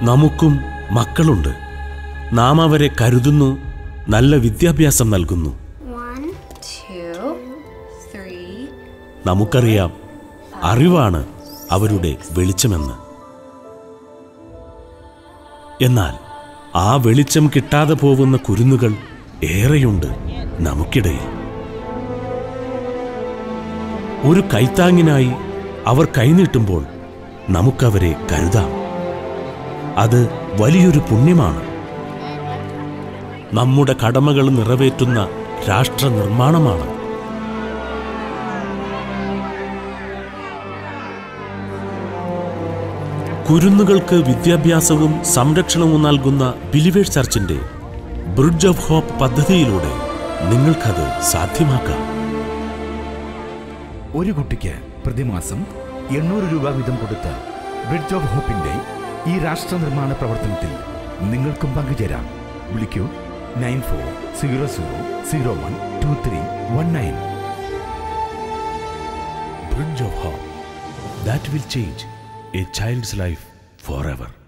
നമുക്കും മക്കളുണ്ട് നാം അവരെ കരുതുന്നു നല്ല വിദ്യാഭ്യാസം നൽകുന്നു One, two, three. നമുക്കറിയാം അറിവാണ് അവരുടെ വെളിച്ചമെന്ന് എന്നാൽ ആ വെളിച്ചം കിട്ടാതെ പോകുന്ന കുരുന്നുകൾ ഏറെയുണ്ട് നമുക്കിടയിൽ ഒരു കൈത്താങ്ങിനായി അവർ കൈനീട്ടുമ്പോൾ നമുക്കവരെ കരുതാം അത് വലിയൊരു പുണ്യമാണ് നമ്മുടെ കടമകൾ നിറവേറ്റുന്ന രാഷ്ട്ര നിർമ്മാണമാണ് കുരുന്നുകൾക്ക് വിദ്യാഭ്യാസവും സംരക്ഷണവും നൽകുന്ന ബിലിവേഴ്സ് ചർച്ചിന്റെ ബ്രിഡ്ജ് ഓഫ് ഹോപ്പ് പദ്ധതിയിലൂടെ നിങ്ങൾക്കത് സാധ്യമാക്കാം ഒരു കുട്ടിക്ക് പ്രതിമാസം എണ്ണൂറ് രൂപ വീതം കൊടുത്ത് ബ്രിഡ്ജ് ഓഫ് ഹോപ്പിന്റെ ഈ രാഷ്ട്ര നിർമ്മാണ പ്രവർത്തനത്തിൽ നിങ്ങൾക്കും പങ്കുചേരാം വിളിക്കൂ nine four zero zero zero one two three one nine Bridge of Hope that will change a child's life forever.